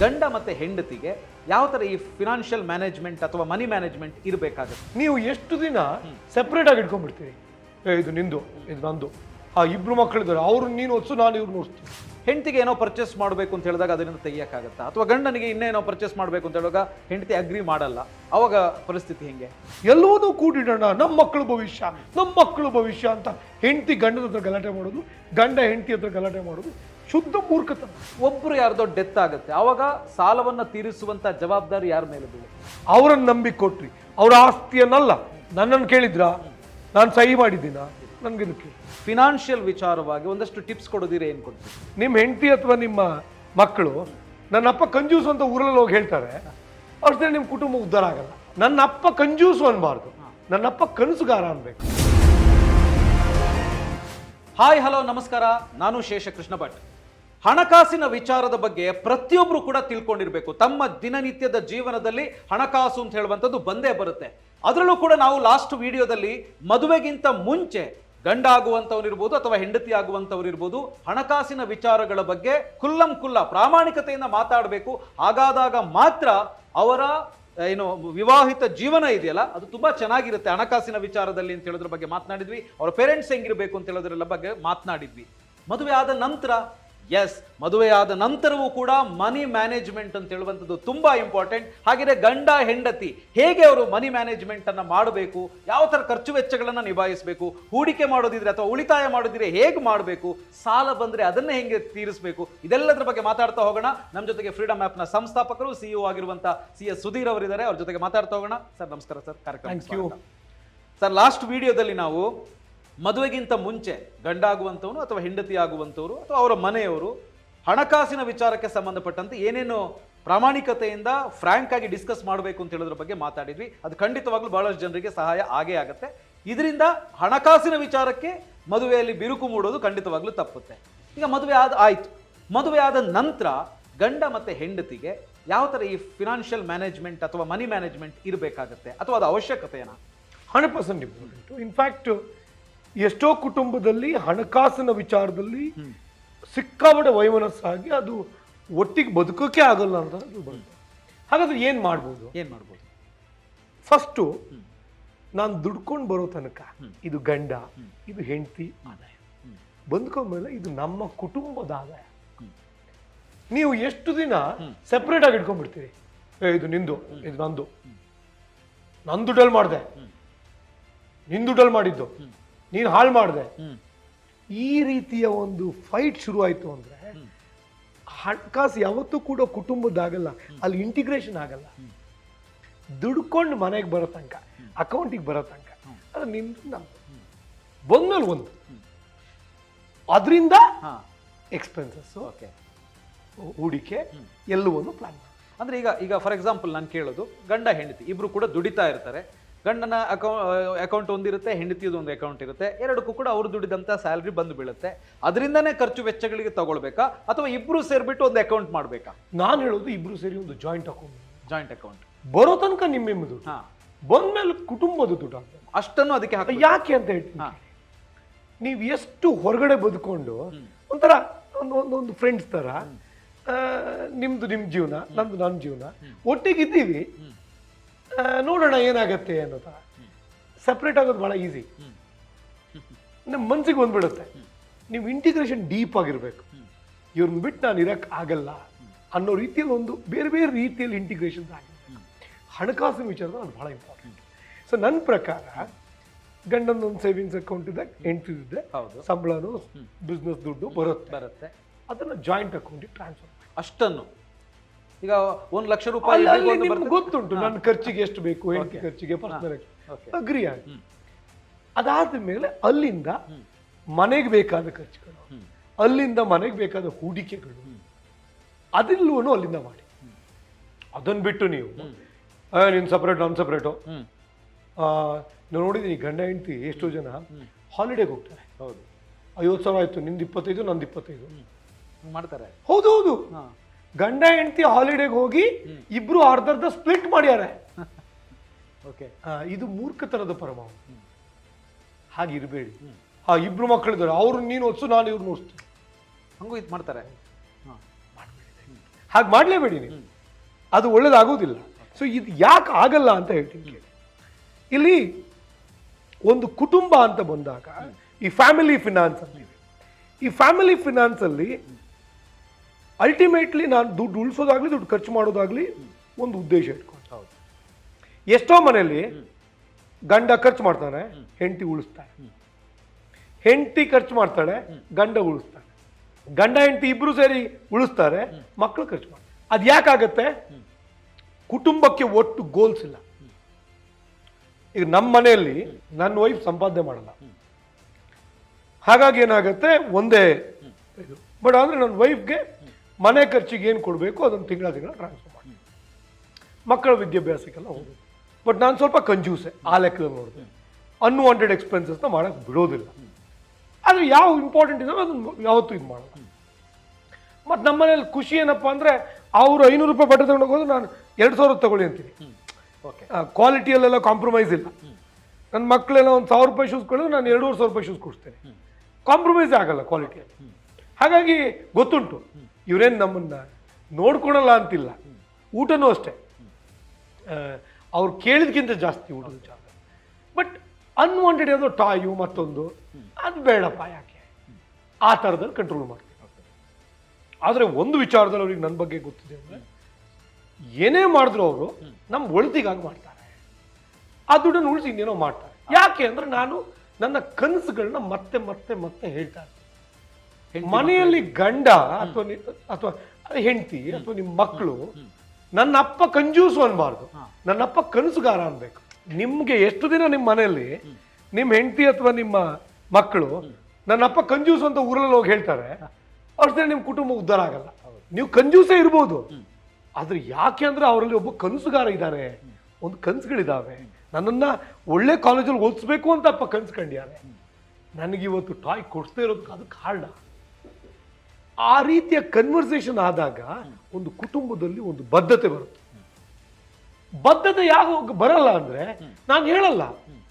ಗಂಡ ಮತ್ತೆ ಹೆಂಡತಿಗೆ ಯಾವ ಥರ ಈ ಫಿನಾನ್ಷಿಯಲ್ ಮ್ಯಾನೇಜ್ಮೆಂಟ್ ಅಥವಾ ಮನಿ ಮ್ಯಾನೇಜ್ಮೆಂಟ್ ಇರಬೇಕಾಗುತ್ತೆ ನೀವು ಎಷ್ಟು ದಿನ ಸೆಪ್ರೇಟ್ ಆಗಿ ಇಟ್ಕೊಂಡ್ಬಿಡ್ತೀರಿ ಏ ಇದು ನಿಂದು ಇದು ನಂದು ಆ ಇಬ್ರು ಮಕ್ಕಳಿದ್ದಾರೆ ಅವ್ರು ನೀನು ಓದಿಸು ನಾನು ಇವ್ರು ನೋಡ್ತೀನಿ ಹೆಂಡತಿಗೆ ಏನೋ ಪರ್ಚೇಸ್ ಮಾಡಬೇಕು ಅಂತ ಹೇಳಿದಾಗ ಅದರಿಂದ ತೆಗಿಯೋಕ್ಕಾಗತ್ತಾ ಅಥವಾ ಗಂಡನಿಗೆ ಇನ್ನೇನೋ ಪರ್ಚೇಸ್ ಮಾಡಬೇಕು ಅಂತ ಹೇಳುವಾಗ ಹೆಂಡತಿ ಅಗ್ರಿ ಮಾಡಲ್ಲ ಅವಾಗ ಪರಿಸ್ಥಿತಿ ಹೆಂಗೆ ಎಲ್ಲವನ್ನೂ ಕೂಡಿಡೋಣ ನಮ್ಮ ಮಕ್ಕಳು ಭವಿಷ್ಯ ನಮ್ಮ ಮಕ್ಕಳು ಭವಿಷ್ಯ ಅಂತ ಹೆಂಡತಿ ಗಂಡದ ಹತ್ರ ಗಲಾಟೆ ಮಾಡೋದು ಗಂಡ ಹೆಂಡತಿ ಹತ್ರ ಗಲಾಟೆ ಮಾಡೋದು ಶುದ್ಧ ಮೂರ್ಖತನ ಒಬ್ರು ಯಾರ್ದೋ ಡೆತ್ ಆಗುತ್ತೆ ಅವಾಗ ಸಾಲವನ್ನ ತೀರಿಸುವಂತ ಜವಾಬ್ದಾರಿ ಯಾರ ಮೇಲೆ ಬೀಳುತ್ತೆ ಅವರನ್ನು ನಂಬಿ ಕೊಟ್ರಿ ಅವ್ರ ಆಸ್ತಿಯನ್ನಲ್ಲ ನನ್ನನ್ನು ಕೇಳಿದ್ರಾ ನಾನು ಸಹಿ ಮಾಡಿದ್ದೀನ ನನ್ಗೆ ಇದಕ್ಕೆ ಫಿನಾನ್ಷಿಯಲ್ ವಿಚಾರವಾಗಿ ಒಂದಷ್ಟು ಟಿಪ್ಸ್ ಕೊಡೋದಿರ ಏನ್ ಕೊಡ್ತೀವಿ ನಿಮ್ಮ ಹೆಂಡತಿ ಅಥವಾ ನಿಮ್ಮ ಮಕ್ಕಳು ನನ್ನ ಅಪ್ಪ ಕಂಜೂಸು ಅಂತ ಊರಲ್ಲಿ ಹೋಗಿ ಹೇಳ್ತಾರೆ ಅಷ್ಟೇ ನಿಮ್ಮ ಕುಟುಂಬ ಉದ್ಧಾರ ಆಗಲ್ಲ ನನ್ನ ಅಪ್ಪ ಕಂಜೂಸು ಅನ್ಬಾರ್ದು ನನ್ನ ಅಪ್ಪ ಕನಸುಗಾರ ಅನ್ಬೇಕು ಹಾಯ್ ಹಲೋ ನಮಸ್ಕಾರ ನಾನು ಶೇಷಕೃಷ್ಣ ಭಟ್ ಹಣಕಾಸಿನ ವಿಚಾರದ ಬಗ್ಗೆ ಪ್ರತಿಯೊಬ್ಬರು ಕೂಡ ತಿಳ್ಕೊಂಡಿರ್ಬೇಕು ತಮ್ಮ ದಿನನಿತ್ಯದ ಜೀವನದಲ್ಲಿ ಹಣಕಾಸು ಅಂತ ಹೇಳುವಂಥದ್ದು ಬಂದೇ ಬರುತ್ತೆ ಅದರಲ್ಲೂ ಕೂಡ ನಾವು ಲಾಸ್ಟ್ ವಿಡಿಯೋದಲ್ಲಿ ಮದುವೆಗಿಂತ ಮುಂಚೆ ಗಂಡ ಆಗುವಂಥವ್ರಿರ್ಬೋದು ಅಥವಾ ಹೆಂಡತಿ ಆಗುವಂಥವ್ರಿರ್ಬೋದು ಹಣಕಾಸಿನ ವಿಚಾರಗಳ ಬಗ್ಗೆ ಕುಲ್ಲಂ ಕುಲ್ಲ ಪ್ರಾಮಾಣಿಕತೆಯಿಂದ ಮಾತಾಡಬೇಕು ಹಾಗಾದಾಗ ಮಾತ್ರ ಅವರ ಏನು ವಿವಾಹಿತ ಜೀವನ ಇದೆಯಲ್ಲ ಅದು ತುಂಬಾ ಚೆನ್ನಾಗಿರುತ್ತೆ ಹಣಕಾಸಿನ ವಿಚಾರದಲ್ಲಿ ಅಂತ ಹೇಳೋದ್ರ ಬಗ್ಗೆ ಮಾತನಾಡಿದ್ವಿ ಅವ್ರ ಪೇರೆಂಟ್ಸ್ ಹೆಂಗಿರ್ಬೇಕು ಅಂತ ಹೇಳೋದ್ರೆಲ್ಲ ಬಗ್ಗೆ ಮಾತನಾಡಿದ್ವಿ ಮದುವೆ ಆದ ನಂತರ ಎಸ್ ಮದುವೆ ಆದ ನಂತರವೂ ಕೂಡ ಮನಿ ಮ್ಯಾನೇಜ್ಮೆಂಟ್ ಅಂತ ಹೇಳುವಂಥದ್ದು ತುಂಬಾ ಇಂಪಾರ್ಟೆಂಟ್ ಹಾಗೆಯೇ ಗಂಡ ಹೆಂಡತಿ ಹೇಗೆ ಅವರು ಮನಿ ಮ್ಯಾನೇಜ್ಮೆಂಟ್ ಅನ್ನ ಮಾಡಬೇಕು ಯಾವ ತರ ಖರ್ಚು ವೆಚ್ಚಗಳನ್ನ ನಿಭಾಯಿಸಬೇಕು ಹೂಡಿಕೆ ಮಾಡೋದಿದ್ರೆ ಅಥವಾ ಉಳಿತಾಯ ಮಾಡೋದಿದ್ರೆ ಹೇಗೆ ಮಾಡಬೇಕು ಸಾಲ ಬಂದ್ರೆ ಅದನ್ನೇ ಹೆಂಗೆ ತೀರಿಸಬೇಕು ಇದೆಲ್ಲದರ ಬಗ್ಗೆ ಮಾತಾಡ್ತಾ ಹೋಗೋಣ ನಮ್ಮ ಜೊತೆಗೆ ಫ್ರೀಡಮ್ ಆ್ಯಪ್ನ ಸಂಸ್ಥಾಪಕರು ಸಿಇಒ ಆಗಿರುವಂತ ಸಿ ಎಸ್ ಸುಧೀರ್ ಅವರಿದ್ದಾರೆ ಅವ್ರ ಜೊತೆಗೆ ಮಾತಾಡ್ತಾ ಹೋಗೋಣ ಸರ್ ನಮಸ್ಕಾರ ಸರ್ ಕಾರ್ಯಕ್ರಮ Thank you. ಸರ್ ಲಾಸ್ಟ್ ವಿಡಿಯೋದಲ್ಲಿ ನಾವು ಮದುವೆಗಿಂತ ಮುಂಚೆ ಗಂಡ ಆಗುವಂಥವನು ಅಥವಾ ಹೆಂಡತಿ ಆಗುವಂಥವ್ರು ಅಥವಾ ಅವರ ಮನೆಯವರು ಹಣಕಾಸಿನ ವಿಚಾರಕ್ಕೆ ಸಂಬಂಧಪಟ್ಟಂತೆ ಏನೇನು ಪ್ರಾಮಾಣಿಕತೆಯಿಂದ ಫ್ರ್ಯಾಂಕ್ ಆಗಿ ಡಿಸ್ಕಸ್ ಮಾಡಬೇಕು ಅಂತ ಹೇಳೋದ್ರ ಬಗ್ಗೆ ಮಾತಾಡಿದ್ವಿ ಅದು ಖಂಡಿತವಾಗ್ಲೂ ಬಹಳಷ್ಟು ಜನರಿಗೆ ಸಹಾಯ ಆಗೇ ಆಗುತ್ತೆ ಇದರಿಂದ ಹಣಕಾಸಿನ ವಿಚಾರಕ್ಕೆ ಮದುವೆಯಲ್ಲಿ ಬಿರುಕು ಮೂಡೋದು ಖಂಡಿತವಾಗ್ಲೂ ತಪ್ಪುತ್ತೆ ಈಗ ಮದುವೆ ಆದ ಆಯ್ತು ಮದುವೆ ಆದ ನಂತರ ಗಂಡ ಮತ್ತೆ ಹೆಂಡತಿಗೆ ಯಾವ ಥರ ಈ ಫಿನಾನ್ಷಿಯಲ್ ಮ್ಯಾನೇಜ್ಮೆಂಟ್ ಅಥವಾ ಮನಿ ಮ್ಯಾನೇಜ್ಮೆಂಟ್ ಇರಬೇಕಾಗತ್ತೆ ಅಥವಾ ಅದು ಅವಶ್ಯಕತೆನಾ ಹಂಡ್ರೆಡ್ ಪರ್ಸೆಂಟ್ ಇಂಪಾರ್ಟೆಂಟ್ ಇನ್ಫ್ಯಾಕ್ಟ್ ಎಷ್ಟೋ ಕುಟುಂಬದಲ್ಲಿ ಹಣಕಾಸಿನ ವಿಚಾರದಲ್ಲಿ ಸಿಕ್ಕಾಪಟ್ಟೆ ವೈಮನಸ್ಸಾಗಿ ಅದು ಒಟ್ಟಿಗೆ ಬದುಕೋಕೆ ಆಗಲ್ಲ ಅಂತ ಅದು ಬರುತ್ತೆ ಹಾಗಾದ್ರೆ ಏನು ಮಾಡ್ಬೋದು ಏನ್ ಮಾಡ್ಬೋದು ಫಸ್ಟು ನಾನು ದುಡ್ಕೊಂಡು ಬರೋ ತನಕ ಇದು ಗಂಡ ಇದು ಹೆಂಡತಿ ಆದಾಯ ಬಂದ್ಕೊಂಡ್ಮೇಲೆ ಇದು ನಮ್ಮ ಕುಟುಂಬದ ಆದಾಯ ನೀವು ಎಷ್ಟು ದಿನ ಸೆಪ್ರೇಟ್ ಆಗಿ ಇಟ್ಕೊಂಡ್ಬಿಡ್ತೀರಿ ಏ ಇದು ನಿಂದು ಇದು ನಂದು ನನ್ನ ದುಡ್ಡಲ್ಲಿ ಮಾಡಿದೆ ನಿನ್ ದುಡ್ಡಲ್ಲಿ ಮಾಡಿದ್ದು ನೀನು ಹಾಳು ಮಾಡಿದೆ ಹ್ಮ್ ಈ ರೀತಿಯ ಒಂದು ಫೈಟ್ ಶುರು ಆಯ್ತು ಅಂದ್ರೆ ಹಣಕಾಸು ಯಾವತ್ತೂ ಕೂಡ ಕುಟುಂಬದ್ದಾಗಲ್ಲ ಅಲ್ಲಿ ಇಂಟಿಗ್ರೇಷನ್ ಆಗಲ್ಲ ದುಡ್ಕೊಂಡು ಮನೆಗೆ ಬರೋ ತನಕ ಅಕೌಂಟಿಗೆ ಬರೋ ತನಕ ಅದು ನಿಮ್ದು ನಮ್ದು ಬಂದ್ಮೇಲೆ ಒಂದು ಅದರಿಂದ ಹಾ ಎಕ್ಸ್ಪೆನ್ಸಸ್ ಓಕೆ ಹೂಡಿಕೆ ಎಲ್ಲವನ್ನು ಪ್ಲಾನ್ ಮಾಡಿ ಅಂದ್ರೆ ಈಗ ಈಗ ಫಾರ್ ಎಕ್ಸಾಂಪಲ್ ನಾನು ಕೇಳೋದು ಗಂಡ ಹೆಂಡತಿ ಇಬ್ರು ಕೂಡ ದುಡಿತಾ ಇರ್ತಾರೆ ಗಂಡನ ಅಕೌ ಅಕೌಂಟ್ ಒಂದಿರುತ್ತೆ ಹೆಂಡತಿಯದು ಒಂದು ಅಕೌಂಟ್ ಇರುತ್ತೆ ಎರಡಕ್ಕೂ ಕೂಡ ಅವ್ರು ದುಡಿದಂತ ಸ್ಯಾಲ್ರಿ ಬಂದು ಬೀಳುತ್ತೆ ಅದರಿಂದನೇ ಖರ್ಚು ವೆಚ್ಚಗಳಿಗೆ ತಗೊಳ್ಬೇಕಾ ಅಥವಾ ಇಬ್ರು ಸೇರ್ಬಿಟ್ಟು ಒಂದು ಅಕೌಂಟ್ ಮಾಡ್ಬೇಕಾ ನಾನು ಹೇಳೋದು ಇಬ್ರು ಸೇರಿ ಒಂದು ಜಾಯಿಂಟ್ ಅಕೌಂಟ್ ಜಾಯಿಂಟ್ ಅಕೌಂಟ್ ಬರೋ ತನಕ ನಿಮ್ಮ ನಿಮ್ಮ ದುಡ್ಡು ಹಾ ಬಂದ್ಮೇಲೆ ಕುಟುಂಬದ ದುಡ್ಡು ಆಗ್ಬೇಕು ಅಷ್ಟನ್ನು ಅದಕ್ಕೆ ಹಾಕಿ ಯಾಕೆ ಅಂತ ಹೇಳ್ತೀನಿ ಹಾ. ನೀವು ಎಷ್ಟು ಹೊರಗಡೆ ಬದುಕೊಂಡು ಒಂಥರ ಒಂದು ಒಂದು ಒಂದು ಫ್ರೆಂಡ್ಸ್ ಥರ ಆ, ನಿಮ್ದು ನಿಮ್ಮ ಜೀವನ ನಂದು ನನ್ನ ಜೀವನ ಒಟ್ಟಿಗಿದ್ದೀವಿ ಆ, ನೋಡೋಣ ಏನಾಗತ್ತೆ ಅನ್ನೋ ಥರ ಸಪ್ರೇಟ್ ಆಗೋದು ಭಾಳ ಈಸಿ ನಮ್ಮ ಮನ್ಸಿಗೆ ಬಂದ್ಬಿಡುತ್ತೆ ನೀವು ಇಂಟಿಗ್ರೇಷನ್ ಡೀಪ್ ಆಗಿರ್ಬೇಕು ಇವ್ರನ್ನ ಬಿಟ್ಟು ನಾನು ಇರಕ್ಕೆ ಆಗಲ್ಲ ಅನ್ನೋ ರೀತಿಯಲ್ಲಿ ಒಂದು ಬೇರೆ ಬೇರೆ ರೀತಿಯಲ್ಲಿ ಇಂಟಿಗ್ರೇಷನ್ಸ್ ಆಗಿರ್ಬೇಕು ಹಣಕಾಸಿನ ವಿಚಾರದಲ್ಲಿ ಅದು ಭಾಳ ಇಂಪಾರ್ಟೆಂಟ್ ಸೊ ನನ್ನ ಪ್ರಕಾರ ಗಂಡನ ಒಂದು ಸೇವಿಂಗ್ಸ್ ಅಕೌಂಟ್ ಇದೆ ಹೆಂಡತಿ ಇದೆ ಹೌದು ಸಂಬಳನು ಬಿಸ್ನೆಸ್ ದುಡ್ಡು ಬರುತ್ತೆ ಬರುತ್ತೆ ಅದನ್ನ ಜಾಯಿಂಟ್ ಅಕೌಂಟಿಗೆ ಟ್ರಾನ್ಸ್ಫರ್ ಅಷ್ಟನ್ನು ಈಗ ಒಂದ್ ಲಕ್ಷ ರೂಪಾಯಿ ಅಲ್ಲಿ ಇಬ್ರಿಗೂ ಒಂದು ನಿಮ್ಗೆ ಬರುತ್ತೆ. ಗೊತ್ತುಂಟು ನನ್ನ ಖರ್ಚಿಗೆ ಎಷ್ಟು ಬೇಕು ಹೆಂಡತಿ ಖರ್ಚಿಗೆ ಪರ್ಸನಲ್ Okay. ಅಗ್ರಿ ಆಗಿ ಅದಾದ ಮೇಲೆ ಅಲ್ಲಿಂದ ಮನೆಗೆ ಬೇಕಾದ ಖರ್ಚುಗಳು ಅಲ್ಲಿಂದ ಮನೆಗೆ ಬೇಕಾದ ಹೂಡಿಕೆಗಳು ಅದೆಲ್ಲವೂ ಅಲ್ಲಿಂದ ಮಾಡಿ ಅದನ್ನ ಬಿಟ್ಟು ನೀವು ಆ, ನೀನ್ ಸಪ್ರೇಟ್ ನಾನು ಸಪ್ರೇಟು ಹ್ಮ್ ನಾನು ನೋಡಿದ್ದೀನಿ ಗಂಡ ಹೆಂಡತಿ ಎಷ್ಟೋ ಜನ ಹಾಲಿಡೇಗೆ ಹೋಗ್ತಾರೆ ಹೌದು ಐವತ್ತು ಸಾವಿರ ಆಯ್ತು ನಿಂದು ಇಪ್ಪತ್ತೈದು ನಂದು ಇಪ್ಪತ್ತೈದು ಹಂಗ್ ಮಾಡ್ತಾರೆ ಹೌದು ಹೌದು ಹಾ ಗಂಡ ಹೆಂಡತಿ ಹಾಲಿಡೇಗೆ ಹೋಗಿ ಇಬ್ರು ಅರ್ಧ ಅರ್ಧ ಸ್ಪ್ಲಿಟ್ ಮಾಡ್ಯಾರೆ ಓಕೆ ಆ, ಇದು ಮೂರ್ಖತನದ ಪರಮಾವಧಿ ಹಾಗೆ ಇರಬೇಡಿ ಆ ಇಬ್ರು ಮಕ್ಕಳಿದ್ದಾರೆ ಅವ್ರು ನೀನು ಓದಿಸು ನಾನು ಇವ್ರು ಓದಿಸ್ತೀನಿ ಹಂಗೂ ಇದು ಮಾಡ್ತಾರೆ ಹಾ ಹಾಗೆ ಮಾಡಲೇಬೇಡಿ ನೀವು ಅದು ಒಳ್ಳೇದಾಗೋದಿಲ್ಲ ಸೊ ಇದು ಯಾಕೆ ಆಗಲ್ಲ ಅಂತ ಹೇಳ್ತೀನಿ ಕೇಳಿ. ಇಲ್ಲಿ ಒಂದು ಕುಟುಂಬ ಅಂತ ಬಂದಾಗ ಈ ಫ್ಯಾಮಿಲಿ ಫಿನಾನ್ಸ್ ಅಲ್ಲಿ ಈ ಫ್ಯಾಮಿಲಿ ಫಿನಾನ್ಸ್ ಅಲ್ಲಿ ಅಲ್ಟಿಮೇಟ್ಲಿ ನಾನು ದುಡ್ಡು ಉಳಿಸೋದಾಗ್ಲಿ ದುಡ್ಡು ಖರ್ಚು ಮಾಡೋದಾಗ್ಲಿ ಒಂದು ಉದ್ದೇಶ ಇಟ್ಕೊಂಡು ಹೌದು ಎಷ್ಟೋ ಮನೆಯಲ್ಲಿ ಗಂಡ ಖರ್ಚು ಮಾಡ್ತಾನೆ ಹೆಂಡತಿ ಉಳಿಸ್ತಾನೆ ಹೆಂಡತಿ ಖರ್ಚು ಮಾಡ್ತಾಳೆ ಗಂಡ ಉಳಿಸ್ತಾನೆ ಗಂಡ ಹೆಂಡತಿ ಇಬ್ರು ಸೇರಿ ಉಳಿಸ್ತಾರೆ ಮಕ್ಕಳು ಖರ್ಚು ಮಾಡ್ತಾರೆ ಅದು ಯಾಕಾಗತ್ತೆ ಕುಟುಂಬಕ್ಕೆ ಒಟ್ಟು ಗೋಲ್ಸ್ ಇಲ್ಲ ಈಗ ನಮ್ಮ ಮನೆಯಲ್ಲಿ ನನ್ನ ವೈಫ್ ಸಂಪಾದನೆ ಮಾಡಲ್ಲ ಹಾಗಾಗಿ ಏನಾಗುತ್ತೆ ಒಂದೇ ಇದು ಬಟ್ ಅಂದ್ರೆ ನನ್ನ ವೈಫ್ಗೆ ಮನೆ ಖರ್ಚಿಗೆ ಏನು ಕೊಡಬೇಕು ಅದನ್ನು ತಿಂಗಳ ತಿಂಗಳ ಟ್ರಾನ್ಸ್ಫರ್ ಮಾಡಿ ಮಕ್ಕಳ ವಿದ್ಯಾಭ್ಯಾಸಕ್ಕೆಲ್ಲ ಹೋಗುತ್ತೆ ಬಟ್ ನಾನು ಸ್ವಲ್ಪ ಕಂಜೂಸೆ ಆ ಲೆಕ್ಕದಲ್ಲಿ ನೋಡಿದೆ ಅನ್ವಾಂಟೆಡ್ ಎಕ್ಸ್ಪೆನ್ಸಸ್ನ ಮಾಡಕ್ಕೆ ಬಿಡೋದಿಲ್ಲ ಆದರೆ ಯಾವ ಇಂಪಾರ್ಟೆಂಟ್ ಇದೆಯೋ ಅದನ್ನು ಯಾವತ್ತೂ ಇದು ಮಾಡಲ್ಲ ಮತ್ತು ನಮ್ಮ ಮನೇಲಿ ಖುಷಿ ಏನಪ್ಪ ಅಂದರೆ ಅವರು ಐನೂರು ರೂಪಾಯಿ ಬಟ್ಟೆ ತಗೊಂಡು ಹೋಗೋದು ನಾನು ಎರಡು ಸಾವಿರ ತಗೊಳ್ಳಿ ಅಂತೀನಿ ಓಕೆ ಕ್ವಾಲಿಟಿಯಲ್ಲೆಲ್ಲ ಕಾಂಪ್ರಮೈಸ್ ಇಲ್ಲ ನನ್ನ ಮಕ್ಕಳೆಲ್ಲ ಒಂದು ಸಾವಿರ ರೂಪಾಯಿ ಶೂಸ್ ಕೊಡಿದ್ರೆ ನಾನು ಎರಡೂವರೆ ಸಾವಿರ ರೂಪಾಯಿ ಶೂಸ್ ಕೊಡ್ತೇನೆ ಕಾಂಪ್ರಮೈಸ್ ಆಗಲ್ಲ ಕ್ವಾಲಿಟಿಯಲ್ಲಿ ಹಾಗಾಗಿ ಗೊತ್ತುಂಟು ಇವರೇನು ನಮ್ಮನ್ನ ನೋಡ್ಕೊಳಲ್ಲ ಅಂತಿಲ್ಲ ಊಟನೂ ಅಷ್ಟೇ ಅವ್ರು ಕೇಳಿದ್ಕಿಂತ ಜಾಸ್ತಿ ಊಟದ ಜಾಗ ಬಟ್ ಅನ್ವಾಂಟೆಡ್ ಯಾವುದೋ ಟಾಯು ಮತ್ತೊಂದು ಅದು ಬೇಡಪ್ಪ ಯಾಕೆ ಆ ಥರದಲ್ಲಿ ಕಂಟ್ರೋಲ್ ಮಾಡ್ತೀನಿ ಆದರೆ ಒಂದು ವಿಚಾರದಲ್ಲಿ ಅವ್ರಿಗೆ ನನ್ನ ಬಗ್ಗೆ ಗೊತ್ತಿದೆ ಅಂದರೆ ಏನೇ ಮಾಡಿದ್ರು ಅವರು ನಮ್ಮ ಒಳಿತಿಗಾಗಿ ಮಾಡ್ತಾರೆ ಆ ದುಡ್ಡನ್ನು ಉಳಿಸಿ ಇನ್ನೇನೋ ಮಾಡ್ತಾರೆ ಯಾಕೆ ಅಂದ್ರೆ ನಾನು ನನ್ನ ಕನಸುಗಳನ್ನ ಮತ್ತೆ ಮತ್ತೆ ಮತ್ತೆ ಹೇಳ್ತಾ ಇರ್ತೀನಿ ಮನೆಯಲ್ಲಿ ಗಂಡ ಅಥವಾ ಅಥವಾ ಹೆಂಡತಿ ಅಥವಾ ನಿಮ್ಮ ಮಕ್ಕಳು ನನ್ನ ಅಪ್ಪ ಕಂಜೂಸು ಅನ್ಬಾರ್ದು ನನ್ನ ಅಪ್ಪ ಕನಸುಗಾರ ಅನ್ಬೇಕು ನಿಮ್ಗೆ ಎಷ್ಟು ದಿನ ನಿಮ್ಮ ಮನೆಯಲ್ಲಿ ನಿಮ್ಮ ಹೆಂಡತಿ ಅಥವಾ ನಿಮ್ಮ ಮಕ್ಕಳು ನನ್ನ ಅಪ್ಪ ಕಂಜೂಸು ಅಂತ ಊರಲ್ಲಿ ಹೋಗಿ ಹೇಳ್ತಾರೆ ಅಷ್ಟು ದಿನ ನಿಮ್ಮ ಕುಟುಂಬ ಉದ್ಧಾರ ಆಗಲ್ಲ ನೀವು ಕಂಜೂಸೇ ಇರ್ಬೋದು ಆದ್ರೆ ಯಾಕೆ ಅಂದ್ರೆ ಅವರಲ್ಲಿ ಒಬ್ಬ ಕನಸುಗಾರ ಇದ್ದಾನೆ ಒಂದು ಕನಸುಗಳಿದಾವೆ ನನ್ನನ್ನ ಒಳ್ಳೆ ಕಾಲೇಜಲ್ಲಿ ಓದಿಸ್ಬೇಕು ಅಂತ ಅಪ್ಪ ಕನಸು ಕಂಡ್ಯಾರೆ ನನಗೆ ಇವತ್ತು ಟಾಯ್ ಕೊಡಿಸ್ದೇ ಇರೋದಕ್ಕೆ ಅದು ಕಾರಣ ಆ ರೀತಿಯ ಕನ್ವರ್ಸೇಷನ್ ಆದಾಗ ಒಂದು ಕುಟುಂಬದಲ್ಲಿ ಒಂದು ಬದ್ಧತೆ ಬರುತ್ತೆ ಬದ್ಧತೆ ಯಾವಾಗ ಬರಲ್ಲ ಅಂದ್ರೆ ನಾನು ಹೇಳಲ್ಲ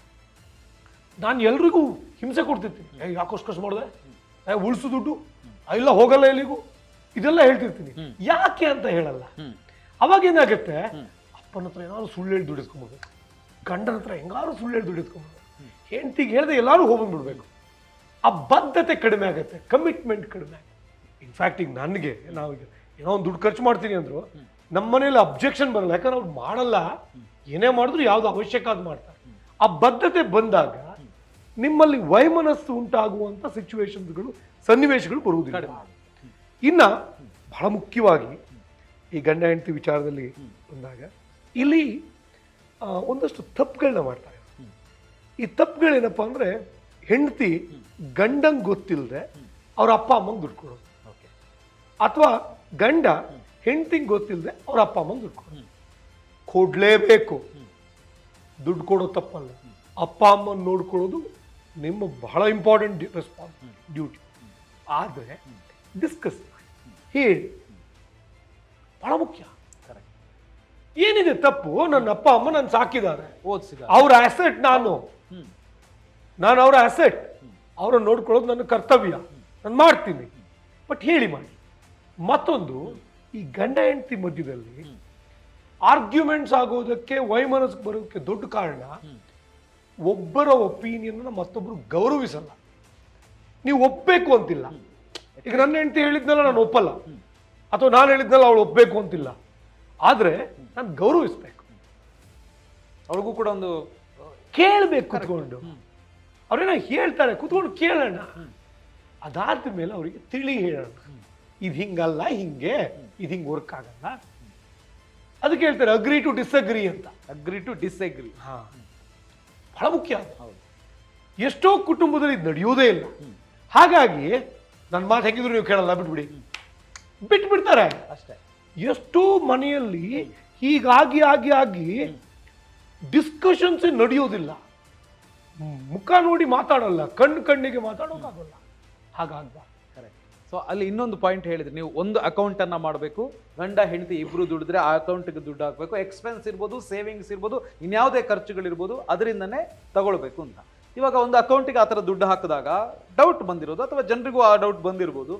ನಾನು ಎಲ್ರಿಗೂ ಹಿಂಸೆ ಕೊಡ್ತಿರ್ತೀನಿ ಏ ಯಾಕೋಷ್ಟು ಖರ್ಚು ಮಾಡಿದೆ ಏ ಉಳಿಸು ದುಡ್ಡು ಆ, ಇಲ್ಲ ಹೋಗಲ್ಲ ಎಲ್ಲಿಗೂ ಇದೆಲ್ಲ ಹೇಳ್ತಿರ್ತೀನಿ ಯಾಕೆ ಅಂತ ಹೇಳಲ್ಲ ಅವಾಗ ಏನಾಗುತ್ತೆ ಅಪ್ಪನ ಹತ್ರ ಏನಾದ್ರು ಸುಳ್ಳು ಹೇಳಿ ದುಡಿಸ್ಕೊಂಡ್ಬಿಡ್ಬೇಕು ಗಂಡನ ಹತ್ರ ಹೆಂಗಾರು ಸುಳ್ಳು ಹೇಳಿ ದುಡಿಸ್ಕೊಂಡ್ಬಿಡ್ಬೇಕು ಹೆಂಡತಿಗೆ ಹೇಳ್ದೆ ಎಲ್ಲರೂ ಹೋಗ್ಬಿಡ್ಬೇಕು ಆ ಬದ್ಧತೆ ಕಡಿಮೆ ಆಗುತ್ತೆ ಕಮಿಟ್ಮೆಂಟ್ ಕಡಿಮೆ ಆಗುತ್ತೆ ಇನ್ಫ್ಯಾಕ್ಟ್ ಈಗ ನನಗೆ ನಾವು ಈಗ ಏನೋ ಒಂದು ದುಡ್ಡು ಖರ್ಚು ಮಾಡ್ತೀನಿ ಅಂದ್ರು ನಮ್ಮ ಮನೇಲಿ ಅಬ್ಜೆಕ್ಷನ್ ಬರಲ್ಲ ಯಾಕಂದ್ರೆ ಅವ್ರು ಮಾಡಲ್ಲ ಏನೇ ಮಾಡಿದ್ರು ಯಾವ್ದು ಅವಶ್ಯಕ ಅದು ಮಾಡ್ತಾರೆ ಆ ಬದ್ಧತೆ ಬಂದಾಗ ನಿಮ್ಮಲ್ಲಿ ವೈಮನಸ್ಸು ಉಂಟಾಗುವಂತ ಸಿಚುವೇಶನ್ಸ್ಗಳು ಸನ್ನಿವೇಶಗಳು ಬರುವುದಿಲ್ಲ ಇನ್ನ ಬಹಳ ಮುಖ್ಯವಾಗಿ ಈ ಗಂಡ ಹೆಂಡತಿ ವಿಚಾರದಲ್ಲಿ ಬಂದಾಗ ಇಲ್ಲಿ ಆ, ಒಂದಷ್ಟು ತಪ್ಪುಗಳನ್ನ ಮಾಡ್ತಾರೆ ಈ ತಪ್ಪುಗಳೇನಪ್ಪ ಅಂದ್ರೆ ಹೆಂಡತಿ ಗಂಡಂಗ್ ಗೊತ್ತಿಲ್ಲದೆ ಅವ್ರ ಅಪ್ಪ ಅಮ್ಮಂಗೆ ದುಡ್ಡು ಕೊಡೋದು ಓಕೆ ಅಥವಾ ಗಂಡ ಹೆಂಡತಿಗೆ ಗೊತ್ತಿಲ್ಲದೆ ಅವ್ರ ಅಪ್ಪ ಅಮ್ಮಂಗೆ ದುಡ್ಡು ಕೊಡೋದು ಕೊಡ್ಲೇಬೇಕು ದುಡ್ಡು ಕೊಡೋ ತಪ್ಪಲ್ಲ ಅಪ್ಪ ಅಮ್ಮನ ನೋಡ್ಕೊಳ್ಳೋದು ನಿಮ್ಮ ಬಹಳ ಇಂಪಾರ್ಟೆಂಟ್ ರೆಸ್ಪಾನ್ಸ್ ಡ್ಯೂಟಿ ಆದರೆ ಡಿಸ್ಕಸ್ ಮಾಡಿ ಹೇಳಿ ಬಹಳ ಮುಖ್ಯ ಕರೆಕ್ಟ್ ಏನಿದೆ ತಪ್ಪು ನನ್ನ ಅಪ್ಪ ಅಮ್ಮ ನನ್ನ ಸಾಕಿದ್ದಾರೆ ಓದಿಸಿದ ಅವ್ರ ಅಸೆಟ್ ನಾನು ಹ್ಮ್ ನಾನು ಅವರ ಅಸೆಟ್ ಅವರನ್ನು ನೋಡ್ಕೊಳ್ಳೋದು ನನ್ನ ಕರ್ತವ್ಯ ನಾನು ಮಾಡ್ತೀನಿ ಬಟ್ ಹೇಳಿ ಮಾಡಿ ಮತ್ತೊಂದು ಈ ಗಂಡ ಹೆಂಡತಿ ಮಧ್ಯದಲ್ಲಿ ಆರ್ಗ್ಯುಮೆಂಟ್ಸ್ ಆಗೋದಕ್ಕೆ ವೈಮನಸ್ ಬರೋದಕ್ಕೆ ದೊಡ್ಡ ಕಾರಣ ಒಬ್ಬರ ಒಪಿನಿಯನ್ ಮತ್ತೊಬ್ಬರು ಗೌರವಿಸಲ್ಲ ನೀವು ಒಪ್ಪಬೇಕು ಅಂತಿಲ್ಲ ಈಗ ನನ್ನ ಹೆಂಡತಿ ಹೇಳಿದ್ನಲ್ಲ ನಾನು ಒಪ್ಪಲ್ಲ ಅಥವಾ ನಾನು ಹೇಳಿದ್ನಲ್ಲ ಅವಳು ಒಪ್ಪಬೇಕು ಅಂತಿಲ್ಲ ಆದ್ರೆ ನಾನು ಗೌರವಿಸ್ಬೇಕು ಅವ್ರಿಗೂ ಕೂಡ ಒಂದು ಕೇಳ್ಬೇಕು ಕುತ್ಕೊಂಡು ಅವ್ರೇನೋ ಹೇಳ್ತಾರೆ ಕುತ್ಕೊಂಡು ಕೇಳೋಣ ಅದಾದ ಮೇಲೆ ಅವರಿಗೆ ತಿಳಿ ಹೇಳೋಣ ಇದು ಹಿಂಗಲ್ಲ ಹಿಂಗೆ ಇದು ಹಿಂಗೆ ವರ್ಕ್ ಆಗಲ್ಲ ಅದಕ್ಕೆ ಹೇಳ್ತಾರೆ ಅಗ್ರಿ ಟು ಡಿಸ್ಅಗ್ರಿ ಅಂತ ಅಗ್ರಿ ಟು ಡಿಸ್ಅಗ್ರಿ ಹಾ ಬಹಳ ಮುಖ್ಯ ಅದು. ಹೌದು ಎಷ್ಟೋ ಕುಟುಂಬದಲ್ಲಿ ಇದು ನಡೆಯೋದೇ ಇಲ್ಲ ಹಾಗಾಗಿ ನನ್ನ ಮಾತು ಹೆಂಗಿದ್ರು ನೀವು ಕೇಳಲ್ಲ ಬಿಟ್ಬಿಡಿ ಬಿಟ್ಬಿಡ್ತಾರೆ ಅಷ್ಟೇ ಎಷ್ಟೋ ಮನೆಯಲ್ಲಿ ಹೀಗಾಗಿ ಆಗಿ ಆಗಿ ಡಿಸ್ಕಷನ್ಸ್ ನಡೆಯೋದಿಲ್ಲ ಮುಖ ನೋಡಿ ಮಾತಾಡಲ್ಲ ಕಣ್ಣು ಕಣ್ಣಿಗೆ ಮಾತಾಡೋಕ್ಕಾಗಲ್ಲ ಹಾಗಾಗ್ಬಾರ್ದು ಕರೆಕ್ಟ್ ಸೊ ಅಲ್ಲಿ ಇನ್ನೊಂದು ಪಾಯಿಂಟ್ ಹೇಳಿದ್ರಿ ನೀವು ಒಂದು ಅಕೌಂಟ್ ಅನ್ನ ಮಾಡಬೇಕು ಗಂಡ ಹೆಂಡತಿ ಇಬ್ರು ದುಡಿದ್ರೆ ಆ ಅಕೌಂಟ್ಗೆ ದುಡ್ಡು ಹಾಕಬೇಕು ಎಕ್ಸ್ಪೆನ್ಸ್ ಇರ್ಬೋದು ಸೇವಿಂಗ್ಸ್ ಇರ್ಬೋದು ಇನ್ಯಾವುದೇ ಖರ್ಚುಗಳಿರ್ಬೋದು ಅದರಿಂದನೇ ತಗೊಳ್ಬೇಕು ಅಂತ ಇವಾಗ ಒಂದು ಅಕೌಂಟಿಗೆ ಆ ಥರ ದುಡ್ಡು ಹಾಕಿದಾಗ ಡೌಟ್ ಬಂದಿರೋದು ಅಥವಾ ಜನರಿಗೂ ಆ ಡೌಟ್ ಬಂದಿರ್ಬೋದು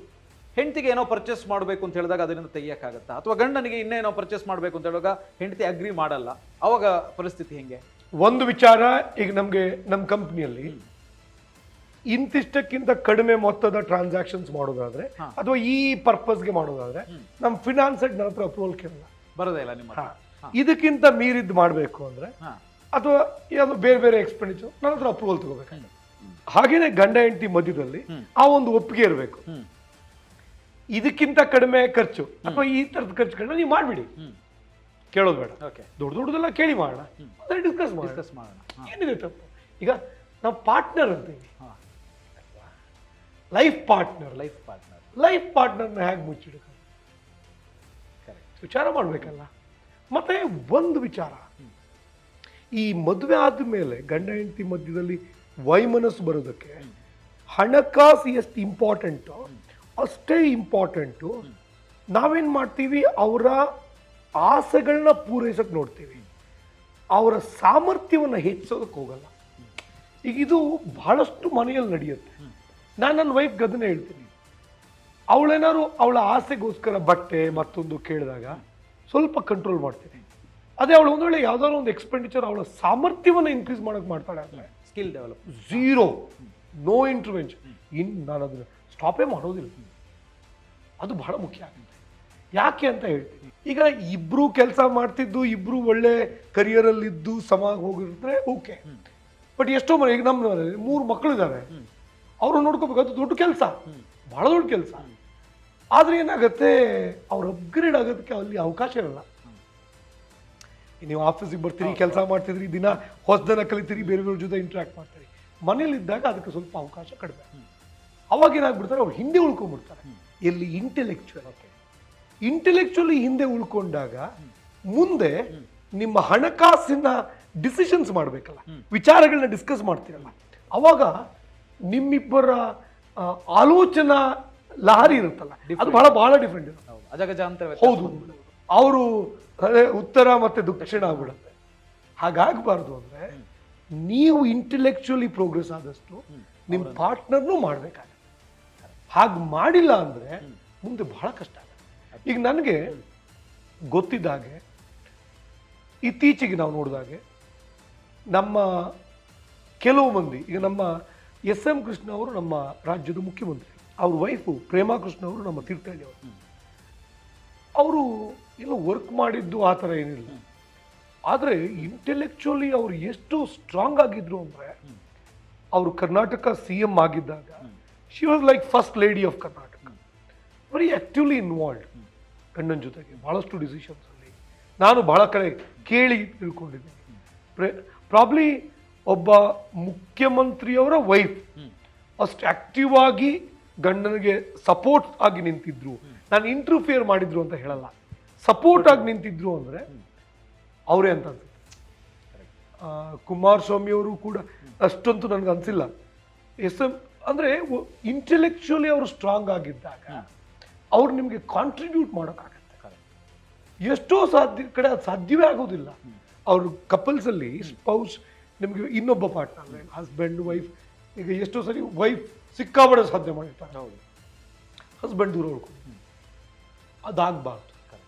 ಹೆಂಡತಿಗೆ ಏನೋ ಪರ್ಚೇಸ್ ಮಾಡಬೇಕು ಅಂತ ಹೇಳಿದಾಗ ಅದರಿಂದ ತೆಗಿಯಕ್ಕಾಗತ್ತಾ ಅಥವಾ ಗಂಡನಿಗೆ ಇನ್ನೇನೋ ಪರ್ಚೇಸ್ ಮಾಡಬೇಕು ಅಂತ ಹೇಳುವಾಗ ಹೆಂಡತಿ ಅಗ್ರಿ ಮಾಡಲ್ಲ ಅವಾಗ ಪರಿಸ್ಥಿತಿ ಹೆಂಗೆ ಒಂದು ವಿಚಾರ ಈಗ ನಮ್ಗೆ ನಮ್ಮ ಕಂಪ್ನಿಯಲ್ಲಿ ಇಂತಿಷ್ಟಕ್ಕಿಂತ ಕಡಿಮೆ ಮೊತ್ತದ ಟ್ರಾನ್ಸಾಕ್ಷನ್ಸ್ ಮಾಡೋದಾದ್ರೆ ಹಾ. ಅಥವಾ ಈ ಪರ್ಪಸ್ಗೆ ಮಾಡೋದಾದ್ರೆ ನಮ್ಮ ಫಿನಾನ್ಸ್ ನನ್ನ ಹತ್ರ ಅಪ್ರೂವಲ್ ಕೇಳಲ್ಲ ಬರೋದೇ ಇಲ್ಲ ನಿಮ್ಮ ಹತ್ರ. ಹಾ. ಇದಕ್ಕಿಂತ ಮೀರಿದ್ದು ಮಾಡಬೇಕು ಅಂದ್ರೆ ಹಾ. ಅಥವಾ ಯಾವ್ದು ಬೇರೆ ಬೇರೆ ಎಕ್ಸ್ಪೆಂಡಿಚರ್ ನನ್ನ ಹತ್ರ ಅಪ್ರೂವಲ್ ತಗೋಬೇಕು ಹಾಗೇನೆ ಗಂಡ ಹೆಂಡತಿ ಮಧ್ಯದಲ್ಲಿ ಆ ಒಂದು ಒಪ್ಪಿಗೆ ಇರಬೇಕು ಹ್ಮ್ ಇದಕ್ಕಿಂತ ಕಡಿಮೆ ಖರ್ಚು ಅಥವಾ ಈ ತರದ ಖರ್ಚುಗಳನ್ನ ನೀವು ಮಾಡ್ಬಿಡಿ ಹ್ಮ್ ಕೇಳೋದು ಬೇಡ ಓಕೆ ದೊಡ್ಡ ದೊಡ್ಡದೆಲ್ಲ ಕೇಳಿ ಮಾಡೋಣ ಅದೇ ಡಿಸ್ಕಸ್ ಮಾಡೋಣ ಡಿಸ್ಕಸ್ ಮಾಡೋಣ ಹಾ. ಏನಿದೆ ತಪ್ಪು ಈಗ ನಾವು ಪಾರ್ಟ್ನರ್ ಅಂತೀವಿ ಹಾ. Life partner life partner life ಪಾರ್ಟ್ನರ್ನ ಹೇಗೆ ಮುಚ್ಚಿಡಕ ಕರೆಕ್ಟ್ ವಿಚಾರ ಮಾಡಬೇಕಲ್ಲ ಮತ್ತೆ ಒಂದು ವಿಚಾರ ಈ ಮದುವೆ ಆದ್ಮೇಲೆ ಗಂಡ ಹೆಂಡತಿ ಮಧ್ಯದಲ್ಲಿ ವೈಮನಸ್ಸು ಬರೋದಕ್ಕೆ ಹಣಕಾಸು ಎಷ್ಟು ಇಂಪಾರ್ಟೆಂಟು ಅಷ್ಟೇ ಇಂಪಾರ್ಟೆಂಟು ನಾವೇನ್ ಮಾಡ್ತೀವಿ ಅವರ ಆಸೆಗಳನ್ನ ಪೂರೈಸಕ್ಕೆ ನೋಡ್ತೀವಿ ಅವರ ಸಾಮರ್ಥ್ಯವನ್ನು ಹೆಚ್ಚಿಸೋದಕ್ಕೆ ಹೋಗಲ್ಲ ಈಗ ಇದು ಬಹಳಷ್ಟು ಮನೆಯಲ್ಲಿ ನಡೆಯುತ್ತೆ ನಾನು ನನ್ನ ವೈಫ್ಗೆ ಅದನ್ನೇ ಹೇಳ್ತೀನಿ ಅವಳೇನಾದ್ರು ಅವಳ ಆಸೆಗೋಸ್ಕರ ಬಟ್ಟೆ ಮತ್ತೊಂದು ಕೇಳಿದಾಗ ಸ್ವಲ್ಪ ಕಂಟ್ರೋಲ್ ಮಾಡ್ತೀನಿ ಅದೇ ಅವಳು ಒಂದು ವೇಳೆ ಯಾವ್ದಾದ್ರು ಒಂದು ಎಕ್ಸ್ಪೆಂಡಿಚರ್ ಅವಳ ಸಾಮರ್ಥ್ಯವನ್ನು ಇನ್ಕ್ರೀಸ್ ಮಾಡಕ್ ಮಾಡ್ತಾಳೆ ಅಂದ್ರೆ skill develop zero no intervention in ನಾನು ಅದನ್ನ ಸ್ಟಾಪೇ ಮಾಡೋದಿಲ್ಲ ಅದು ಬಹಳ ಮುಖ್ಯ ಆಗುತ್ತೆ ಯಾಕೆ ಅಂತ ಹೇಳ್ತೀನಿ ಈಗ ಇಬ್ರು ಕೆಲಸ ಮಾಡ್ತಿದ್ದು ಇಬ್ರು ಒಳ್ಳೆ career ಅಲ್ಲಿ ಇದ್ದು ಸಮ ಹೋಗಿದ್ರೆ ಓಕೆ ಬಟ್ ಎಷ್ಟೋ ಮನೆ ಈಗ ನಮ್ಮ ಮನೇಲಿ ಮೂರು ಮಕ್ಕಳಿದ್ದಾರೆ ಅವರು ನೋಡ್ಕೋಬೇಕು ಅದು ದೊಡ್ಡ ಕೆಲಸ ಬಹಳ ದೊಡ್ಡ ಕೆಲಸ ಆದ್ರೆ ಏನಾಗುತ್ತೆ ಅವ್ರು ಅಪ್ಗ್ರೇಡ್ ಆಗೋದಕ್ಕೆ ಅಲ್ಲಿ ಅವಕಾಶ ಇರಲ್ಲ ನೀವು ಆಫೀಸಿಗೆ ಬರ್ತೀರಿ ಕೆಲಸ ಮಾಡ್ತಿದ್ರಿ ದಿನ ಹೊಸದನ್ನ ಕಲಿತೀರಿ ಬೇರೆ ಬೇರೆ ಜೊತೆ ಇಂಟ್ರಾಕ್ಟ್ ಮಾಡ್ತೀರಿ ಮನೇಲಿ ಇದ್ದಾಗ ಅದಕ್ಕೆ ಸ್ವಲ್ಪ ಅವಕಾಶ ಕಡಿಮೆ ಅವಾಗ ಏನಾಗ್ಬಿಡ್ತಾರೆ ಅವ್ರು ಹಿಂದೆ ಉಳ್ಕೊಂಡ್ಬಿಡ್ತಾರೆ ಎಲ್ಲಿ ಇಂಟೆಲೆಕ್ಚುಯಲ್ ಇಂಟೆಲೆಕ್ಚುಲಿ ಹಿಂದೆ ಉಳ್ಕೊಂಡಾಗ ಮುಂದೆ ನಿಮ್ಮ ಹಣಕಾಸಿನ ಡಿಸಿಷನ್ಸ್ ಮಾಡಬೇಕಲ್ಲ ವಿಚಾರಗಳನ್ನ ಡಿಸ್ಕಸ್ ಮಾಡ್ತೀರಲ್ಲ ಅವಾಗ ನಿಮ್ಮಿಬ್ಬರ ಆ, ಆಲೋಚನಾ ಲಹರಿ ಇರುತ್ತಲ್ಲ ಅದು ಬಹಳ ಬಹಳ ಡಿಫ್ರೆಂಟ್ ಇರುತ್ತೆ ಹೌದು ಅಜಗಜಾಂತರ ವ್ಯತ್ಯಾಸ ಹೌದು ಅವರು ಅದೇ ಉತ್ತರ ಮತ್ತೆ ದಕ್ಷಿಣ ಆಗ್ಬಿಡುತ್ತೆ ಹಾಗಾಗಬಾರ್ದು ಅಂದ್ರೆ ನೀವು ಇಂಟೆಲೆಕ್ಚುಲಿ ಪ್ರೋಗ್ರೆಸ್ ಆದಷ್ಟು ನಿಮ್ಮ ಪಾರ್ಟ್ನರ್ನು ಮಾಡ್ಬೇಕಾಗತ್ತೆ ಹಾಗೆ ಮಾಡಿಲ್ಲ ಅಂದ್ರೆ ಮುಂದೆ ಬಹಳ ಕಷ್ಟ ಆಗುತ್ತೆ ಈಗ ನನಗೆ ಗೊತ್ತಿದ್ದ ಹಾಗೆ ಇತ್ತೀಚೆಗೆ ನಾವು ನೋಡಿದಾಗೆ ನಮ್ಮ ಕೆಲವು ಮಂದಿ ಈಗ ನಮ್ಮ ಎಸ್ ಎಂ ಕೃಷ್ಣ ಅವರು ನಮ್ಮ ರಾಜ್ಯದ ಮುಖ್ಯಮಂತ್ರಿ ಅವ್ರ ವೈಫು ಪ್ರೇಮಾ ಕೃಷ್ಣ ಅವರು ನಮ್ಮ ತೀರ್ಥಹಳ್ಳಿ ಅವರು ಅವರು ಎಲ್ಲ ವರ್ಕ್ ಮಾಡಿದ್ದು ಆ ಥರ ಏನಿಲ್ಲ ಆದರೆ ಇಂಟೆಲೆಕ್ಚುಲಿ ಅವರು ಎಷ್ಟು ಸ್ಟ್ರಾಂಗ್ ಆಗಿದ್ರು ಅಂದರೆ ಅವರು ಕರ್ನಾಟಕ ಸಿ ಎಂ ಆಗಿದ್ದಾಗ she was like first lady of Karnataka very actively involve ಗಂಡನ ಜೊತೆಗೆ ಬಹಳಷ್ಟು ಡಿಸಿಷನ್ಸ್ ಅಲ್ಲಿ ನಾನು ಬಹಳ ಕಡೆ ಕೇಳಿ ತಿಳ್ಕೊಂಡಿದ್ದೀನಿ ಪ್ರಾಬ್ಲಿ ಒಬ್ಬ ಮುಖ್ಯಮಂತ್ರಿಯವರ ವೈಫ್ ಅಷ್ಟು ಆಕ್ಟಿವ್ ಆಗಿ ಗಂಡನಿಗೆ ಸಪೋರ್ಟ್ ಆಗಿ ನಿಂತಿದ್ರು ನಾನು ಇಂಟರ್ಫಿಯರ್ ಮಾಡಿದ್ರು ಅಂತ ಹೇಳಲ್ಲ ಸಪೋರ್ಟ್ ಆಗಿ ನಿಂತಿದ್ರು ಅಂದ್ರೆ ಅವರೇ ಅಂತ ಅನ್ಸುತ್ತೆ ಆ, ಕುಮಾರಸ್ವಾಮಿ ಅವರು ಕೂಡ ಅಷ್ಟಂತೂ ನನಗೆ ಅನ್ಸಿಲ್ಲ ಎಸ್ ಎಂ ಅಂದ್ರೆ ಇಂಟೆಲೆಕ್ಚುಲಿ ಅವರು ಸ್ಟ್ರಾಂಗ್ ಆಗಿದ್ದಾಗ ಅವ್ರು ನಿಮಗೆ ಕಾಂಟ್ರಿಬ್ಯೂಟ್ ಮಾಡೋಕ್ಕಾಗತ್ತೆ ಎಷ್ಟೋ ಸಾಧ್ಯ ಕಡೆ ಅದು ಸಾಧ್ಯವೇ ಆಗೋದಿಲ್ಲ ಅವ್ರ ಕಪಲ್ಸ್ ಅಲ್ಲಿ ಸ್ಪೌಸ್ ನಿಮಗೆ ಇನ್ನೊಬ್ಬ ಪಾರ್ಟ್ನರ್ ಹಸ್ಬೆಂಡ್ ವೈಫ್ ಈಗ ಎಷ್ಟೋ ಸರಿ ವೈಫ್ ಸಿಕ್ಕಾಬಡೆ ಸಾಧ್ಯ ಮಾಡಿರ್ತಾರೆ ಹೌದು ಹಸ್ಬೆಂಡ್ ದೂರ ಉಳ್ಕೊಂಡು ಅದಾಗಬಾರ್ದು